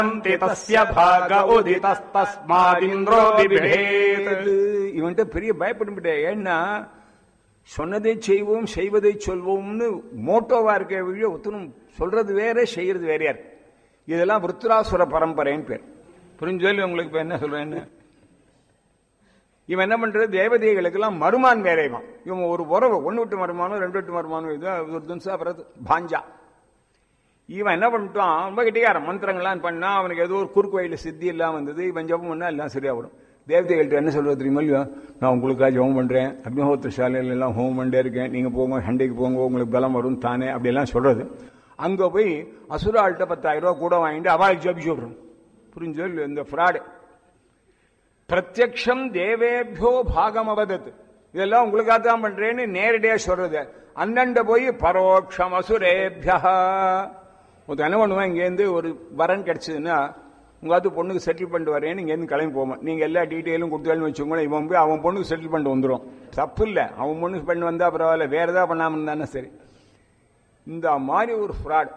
தஸ்ய பாக உதிதஸ்தஸ்மாதிந்திரோ பிபிடேத் இவன்ட்ட பெரிய பயப்படும்பிட்டேன் ஏன்னா சொன்னதை செய்வோம் செய்வதை சொல்வோம்னு மோட்டோவா இருக்க வழிய ஒத்தனும் சொல்றது வேற செய்யறது வேறையா இருக்கு இதெல்லாம் விருத்ராசுர பரம்பரைன்னு பேர் புரிஞ்சு உங்களுக்கு இப்ப என்ன சொல்றேன்னு இவன் என்ன பண்றது தேவதைகளுக்கெல்லாம் மருமான் வேறைவான் இவன் ஒரு உறவு ஒன்னு விட்டு மருமானம் ரெண்டு விட்டு மருமானம் இது ஒரு தினசா பிறகு பாஞ்சா இவன் என்ன பண்ணிட்டான் ரொம்ப கிட்டிக்காரன் மந்திரங்கள்லாம் பண்ணா அவனுக்கு ஏதோ ஒரு குறுக்கு வழியில சித்தி எல்லாம் வந்தது இவன் ஜபம் பண்ணா எல்லாம் சரியா வரும் தேவதைகள்ட்ட என்ன சொல்றது தெரியுமா இல்லையா நான் உங்களுக்காக ஜெபம் பண்றேன் அக்னிஹோத்திர சாலையில எல்லாம் ஹோமம் பண்ணிட்டே இருக்கேன் நீங்க போங்க சண்டைக்கு போங்க உங்களுக்கு பலம் வரும் தானே அப்படியெல்லாம் சொல்றது அங்க போய் அசுராள்கிட்ட பத்தாயிரம் ரூபாய் கூட வாங்கிட்டு அவளுக்கு ஜபிச்சு விடுறோம் புரிஞ்சோ இல்லையோ இந்த ஃப்ராடு பிரத்யக்ஷம் தேவேபியோ பாகம் அவதத் இதெல்லாம் உங்களுக்காக தான் பண்றேன்னு நேரடியா சொல்றது அண்ணண்ட போய் பரோட்சம் அசுரேபியா ஒருத்தன் என்ன பண்ணுவான் இங்கேருந்து ஒரு வரன் கிடைச்சதுன்னா உங்காத்து பொண்ணுக்கு செட்டில் பண்ணிட்டு வரேன்னு இங்கேருந்து கிளம்பி போவான் நீங்க எல்லா டீட்டெயிலும் கொடுத்தாலும் வச்சுக்கோங்களேன் இவன் போய் அவன் பொண்ணுக்கு செட்டில் பண்ணிட்டு வந்துடும் தப்பு இல்லை அவன் பொண்ணுக்கு பண்ணி வந்தா பரவாயில்ல வேற ஏதாவது பண்ணாம இருந்தானே சரி இந்த மாதிரி ஒரு ஃப்ராட்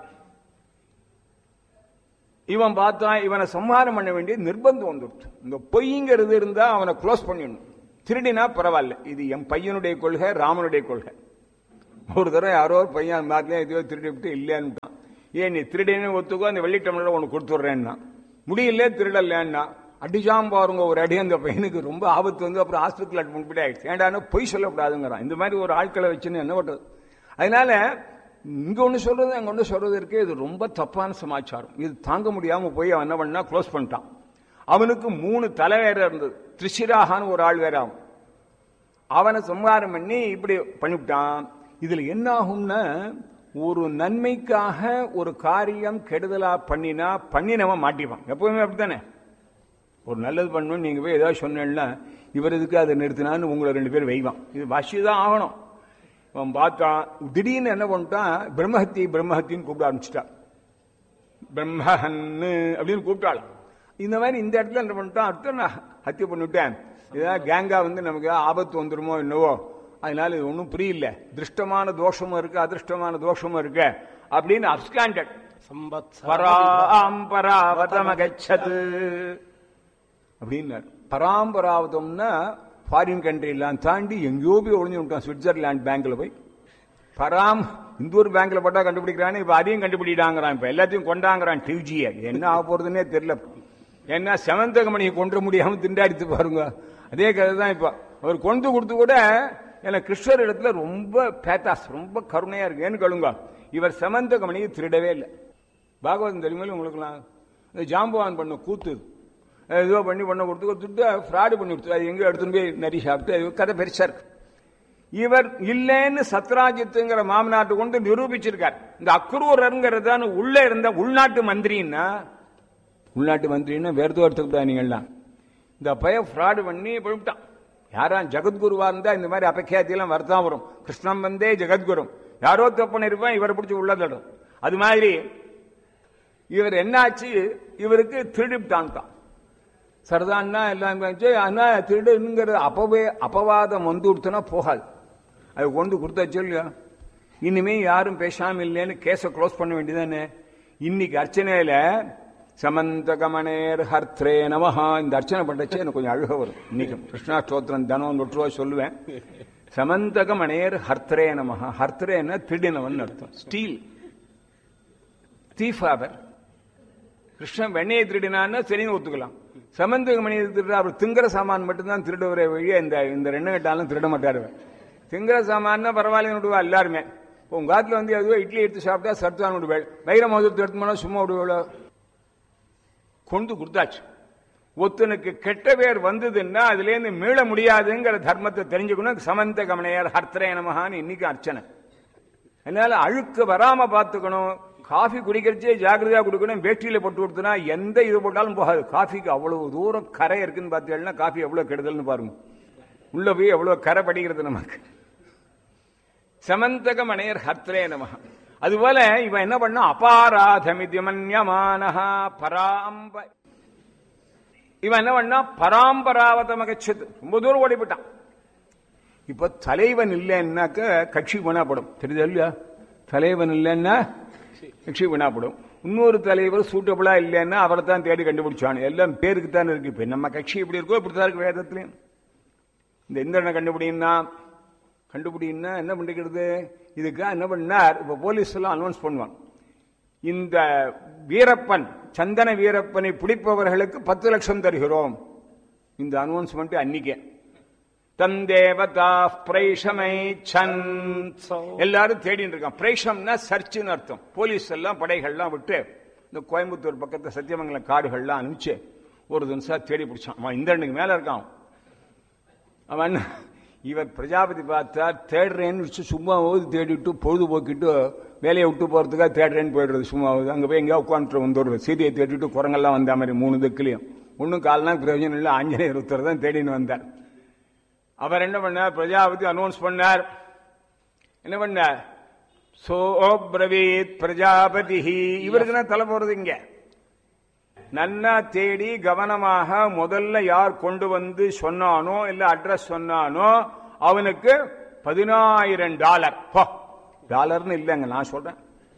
இவன் பார்த்தான் இவனை சம்ஹாரம் பண்ண வேண்டிய நிர்பந்தம் வந்துடுச்சு இந்த பொய்ங்கிறது இருந்தா அவனை க்ளோஸ் பண்ணிடணும் திருடினா பரவாயில்ல இது என் பையனுடைய கொள்கை ராமனுடைய கொள்கை ஒரு தடவை யாரோ ஒரு பையன் மாத்திலே எதையோ திருடி விட்டு இல்லையான்ட்டான் ஏன் நீ திருடின்னு ஒத்துக்கோ அந்த வெள்ளி டம்ளர் உனக்கு கொடுத்துட்றேன்னா முடியல திருடலன்னா அடிச்சாம் பாருங்க ஒரு அடி அந்த பையனுக்கு ரொம்ப ஆபத்து வந்து அப்புறம் ஹாஸ்பிட்டல் அட்மிட் பண்ணி ஆயிடுச்சு ஏண்டானு பொய் சொல்லக்கூடாதுங்கிறான் இந்த மாதிரி ஒரு ஆட்களை வச்சுன்னு என்ன பண்றது அதனால இங்க ஒண்ணு சொல்றது அங்க ஒண்ணு சொல்றது இருக்கு இது ரொம்ப தப்பான சமாச்சாரம் இது தாங்க முடியாம போய் அவன் என்ன பண்ணா க்ளோஸ் பண்ணிட்டான் அவனுக்கு மூணு தலை வேற இருந்தது திரிசிராகான்னு ஒரு ஆள் வேற அவன் அவனை சம்ஹாரம் பண்ணி இப்படி பண்ணிவிட்டான் இதுல என்ன ஆகும்னா ஒரு நன்மைக்காக ஒரு காரியம் கெடுதலா பண்ணினா பண்ணினவன் மாட்டிப்பான் எப்பவுமே அப்படித்தானே ஒரு நல்லது பண்ணணும் நீங்க போய் ஏதாவது சொன்னேன்னா இவர் இதுக்கு அதை நிறுத்தினான்னு உங்களை ரெண்டு பேர் வைவான் இது வசி தான் ஆகணும் அவன் பார்த்தான் திடீர்னு என்ன பண்ணிட்டான் பிரம்மஹத்தி பிரம்மஹத்தின்னு கூப்பிட ஆரம்பிச்சிட்டான் பிரம்மஹன்னு அப்படின்னு கூப்பிட்டாள் இந்த மாதிரி இந்த இடத்துல என்ன பண்ணிட்டான் அடுத்த நான் ஹத்தியை பண்ணிவிட்டேன் இதான் கேங்கா வந்து நமக்கு ஆபத்து வந்துருமோ என்னவோ அதனால இது ஒன்றும் புரியல திருஷ்டமான தோஷமும் இருக்கு அதிர்ஷ்டமான தோஷமும் இருக்கு அப்படின்னு அப்ஸ்காண்டட் பராம்பராவதமகச்சது அப்படின்னாரு பராம்பராவதம்னா ஃபாரின் கண்ட்ரி எல்லாம் தாண்டி எங்கேயோ போய் ஒளிஞ்சு விட்டான் சுவிட்சர்லாந்து பேங்க்ல போய் பராம் இந்த ஒரு பேங்க்ல போட்டா கண்டுபிடிக்கிறான்னு இப்ப அதையும் கண்டுபிடிடாங்கிறான் இப்ப எல்லாத்தையும் கொண்டாங்கிறான் டிவிஜிய என்ன ஆக போறதுன்னே தெரியல ஏன்னா செவந்தகமணியை கொண்டு முடியாம திண்டாடித்து பாருங்க அதே கதை தான் இப்ப அவர் கொண்டு கொடுத்து கூட எனக்கு கிருஷ்ணர் இடத்துல ரொம்ப பேத்தாஸ் ரொம்ப கருணையா இருக்கு ஏன்னு கேளுங்க இவர் செமந்தகமணியை திருடவே இல்லை பாகவதம் தெரியுமா உங்களுக்குலாம் இந்த ஜாம்பவான் பண்ண கூத்து ஏதோ பண்ணி பண்ண கொடுத்து கொடுத்துட்டு ஃப்ராடு பண்ணி கொடுத்து அது எங்க எடுத்துன்னு போய் நரி சாப்பிட்டு அது கதை பெருசா இருக்கு இவர் இல்லைன்னு சத்ராஜித்துங்கிற மாமனாட்டு கொண்டு நிரூபிச்சிருக்கார் இந்த அக்ரூரருங்கிறதான உள்ள இருந்த உள்நாட்டு மந்திரின்னா உள்நாட்டு மந்திரின்னா வேற எதுவும் எடுத்துக்கிட்டா நீங்கள்லாம் இந்த பய ஃப்ராடு பண்ணி போயிட்டான் யாரா ஜெகத்குருவா இருந்தா இந்த மாதிரி அபக்கியாத்தியெல்லாம் வரதான் வரும் கிருஷ்ணன் வந்தே ஜெகத்குரு யாரோ தப்பு இருப்பான் இவரை பிடிச்சி உள்ள தடும் அது மாதிரி இவர் என்னாச்சு இவருக்கு திருடிப்டான்ட்டான் சரிதான்னா எல்லாம் ஆனா திருடுங்கிற அப்பவே அபவாதம் வந்து கொடுத்தனா போகாது அது கொண்டு கொடுத்தாச்சு இல்லையா இனிமே யாரும் பேசாம இல்லைன்னு கேஸை க்ளோஸ் பண்ண வேண்டியதானே இன்னைக்கு அர்ச்சனையில சமந்தகமனேர் ஹர்த்ரே நமஹா இந்த அர்ச்சனை பண்ணச்சு எனக்கு கொஞ்சம் அழுக வரும் இன்னைக்கு கிருஷ்ணாஷ்டோத்திரம் தினம் நூற்று ரூபா சொல்லுவேன் சமந்தகமனேர் ஹர்த்ரே நமஹா ஹர்த்ரேன்னா திருடினவன் அர்த்தம் ஸ்டீல் தீஃப் அவர் கிருஷ்ணன் வெண்ணையை திருடினான்னா சரின்னு ஒத்துக்கலாம் சமந்தக மணி திருட அவர் திங்கிற சாமான் மட்டும்தான் திருடுவரே வழிய இந்த இந்த ரெண்டு கட்டாலும் திருட மாட்டாரு திங்கிற சாமான்னா பரவாயில்ல விடுவா எல்லாருமே இப்போ உங்க காத்துல வந்து எதுவோ இட்லி எடுத்து சாப்பிட்டா சர்த்தான் விடுவேள் வைர மோதிரத்தை எடுத்து போனா சும்மா விடுவேளோ கொண்டு கொடுத்தாச்சு ஒருத்தனுக்கு கெட்ட பேர் வந்ததுன்னா அதுல இருந்து மீள முடியாதுங்கிற தர்மத்தை தெரிஞ்சுக்கணும் சமந்த கமனையர் ஹர்த்தரே நமகான்னு இன்னைக்கு அர்ச்சனை அதனால அழுக்கு வராம பார்த்துக்கணும் காஃபி குடிக்கிறச்சே ஜாக்கிரதையா குடிக்கணும் வேட்டியில போட்டு கொடுத்தனா எந்த இது போட்டாலும் போகாது காஃபிக்கு அவ்வளவு தூரம் கரை இருக்குன்னு பார்த்தீங்கன்னா காஃபி எவ்வளவு கெடுதல்னு பாருங்க உள்ள போய் எவ்வளவு கரை படிக்கிறது நமக்கு சமந்தக மனையர் ஹர்த்தரே நமக அதுபோல இவன் என்ன பண்ணா அபாராதமித்யமன்யமானஹா பராம்ப இவன் என்ன பண்ணா பராம்பராவதமகச்சது ரொம்ப தூரம் ஓடிவிட்டான் இப்ப தலைவன் இல்லைன்னாக்க கட்சி வீணாப்படும் தெரியுதா இல்லையா தலைவன் இல்லைன்னா கட்சி வீணாப்படும் இன்னொரு தலைவர் சூட்டபிளா இல்லைன்னா அவரை தான் தேடி கண்டுபிடிச்சானு எல்லாம் பேருக்கு தான் இருக்கு இப்ப நம்ம கட்சி எப்படி இருக்கோ இப்படிதான் இருக்கு வேதத்திலையும் இந்த இந்திரனை கண்டுபிடின்னா கண்டுபிடின்னா என்ன பண்ணிக்கிறது இதுக்காக என்ன பண்ணார் இப்ப போலீஸ் எல்லாம் அனௌன்ஸ் பண்ணுவாங்க இந்த வீரப்பன் சந்தன வீரப்பனை பிடிப்பவர்களுக்கு பத்து லட்சம் தருகிறோம் இந்த அனௌன்ஸ்மெண்ட் அன்னிக்கே தந்தேவதா பிரைஷமை சன் எல்லாரும் தேடிட்டு இருக்கான் பிரைஷம்னா சர்ச்சுன்னு அர்த்தம் போலீஸ் எல்லாம் படைகள்லாம் விட்டு இந்த கோயம்புத்தூர் பக்கத்து சத்தியமங்கலம் காடுகள்லாம் அனுப்பிச்சு ஒரு தினசா தேடி பிடிச்சான் அவன் இந்திரனுக்கு மேல இருக்கான் அவன் இவர் பிரஜாபதி பார்த்தா தேடுறேன்னு வச்சு சும்மாவது தேடிட்டு பொழுதுபோக்கிட்டு வேலையை விட்டு போறதுக்காக தேடுறேன்னு போயிடுறது சும்மாவது அங்கே போய் எங்கேயா உட்காந்துட்டு வந்துடுறது சீதையை தேடிட்டு குரங்கெல்லாம் வந்த மாதிரி மூணு திக்குலையும் ஒன்றும் கால்னா பிரயோஜனம் இல்லை ஆஞ்சநேயர் ஒருத்தர் தான் தேடின்னு வந்தார் அவர் என்ன பண்ணார் பிரஜாபதி அனௌன்ஸ் பண்ணார் என்ன பண்ணார் சோப்ரவீத் பிரஜாபதி இவருக்கு தான் தலை போறது இங்க நன்னா தேடி கவனமாக முதல்ல யார் கொண்டு வந்து சொன்னானோ இல்ல அட்ரஸ் சொன்னானோ அவனுக்கு பதினாயிரம் டாலர் டாலர்னு இல்லைங்க நான் சொல்றேன்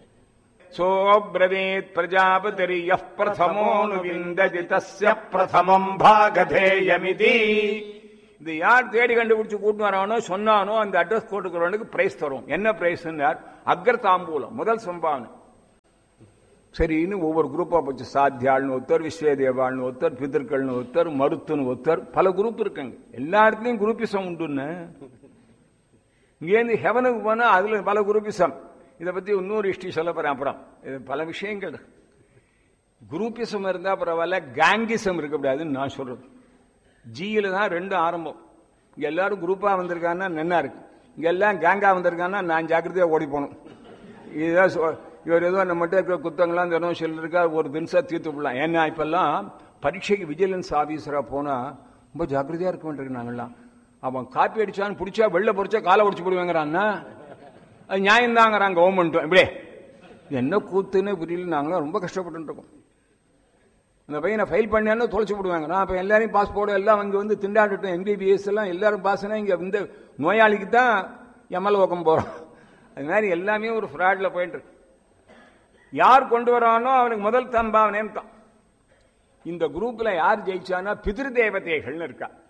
சோப்ரவீத் பிரஜாபதி யப் பிரதமோனு விந்ததி தஸ்ய பிரதமம் பாகதேயமிதி இது யார் தேடி கண்டுபிடிச்சு கூட்டு வரானோ சொன்னானோ அந்த அட்ரஸ் போட்டுக்கிறவனுக்கு பிரைஸ் தரும் என்ன பிரைஸ் அக்ர தாம்பூலம் முதல் சம்பாவனை சரின்னு ஒவ்வொரு குரூப்பா போச்சு சாத்தியாள்னு ஒருத்தர் விஸ்வதேவாள்னு ஒருத்தர் பிதர்கள்னு ஒருத்தர் மருத்துவன்னு ஒருத்தர் பல குரூப் இருக்குங்க எல்லா இடத்துலயும் குரூப்பிசம் உண்டுன்னு இங்கேருந்து ஹெவனுக்கு போனா அதுல பல குரூப்பிசம் இதை பத்தி இன்னொரு ஹிஸ்டரி சொல்ல போறேன் அப்புறம் இது பல விஷயங்கள் குரூப்பிசம் இருந்தா பரவாயில்ல கேங்கிசம் இருக்கக்கூடாதுன்னு நான் சொல்றது ஜியில தான் ரெண்டும் ஆரம்பம் இங்க எல்லாரும் குரூப்பா வந்திருக்காங்கன்னா நன்னா இருக்கு இங்க எல்லாம் கேங்கா வந்திருக்காங்கன்னா நான் ஜாக்கிரதையா ஓடி போகணும் இதுதான் சொ- இவர் ஏதோ நம்மகிட்ட இருக்கிற குத்தங்களாம் தினம் சொல்லிருக்கா ஒரு தினசா தீர்த்து விடலாம் ஏன்னா இப்பெல்லாம் பரீட்சைக்கு விஜிலன்ஸ் ஆபீசரா போனா ரொம்ப ஜாக்கிரதையா இருக்க வேண்டியிருக்கு நாங்கெல்லாம் அவன் காப்பி அடிச்சான்னு பிடிச்சா வெள்ள பொறிச்சா காலை உடிச்சு போடுவாங்கிறான்னா அது நியாயம் தாங்கிறான் கவர்மெண்ட்டும் இப்படியே இது என்ன கூத்துன்னு புரியல நாங்களாம் ரொம்ப கஷ்டப்பட்டு இருக்கோம் அந்த பையனை ஃபைல் பண்ணேன்னு தொலைச்சு விடுவாங்க நான் அப்போ எல்லாரையும் பாஸ்போர்ட் எல்லாம் அங்கே வந்து திண்டாடிட்டோம் எம்பிபிஎஸ் எல்லாம் எல்லாரும் பாஸ்னா இங்கே இந்த நோயாளிக்கு தான் எம்எல் ஓக்கம் போகிறோம் அது மாதிரி எல்லாமே ஒரு ஃப்ராட்ல போயிட்டு இருக்கு யார் கொண்டு வரானோ அவனுக்கு முதல் தம்பாவனேன்னு தான் இந்த குரூப்ல யார் ஜெயிச்சானா பிதிரு தேவதைகள்னு இருக்கா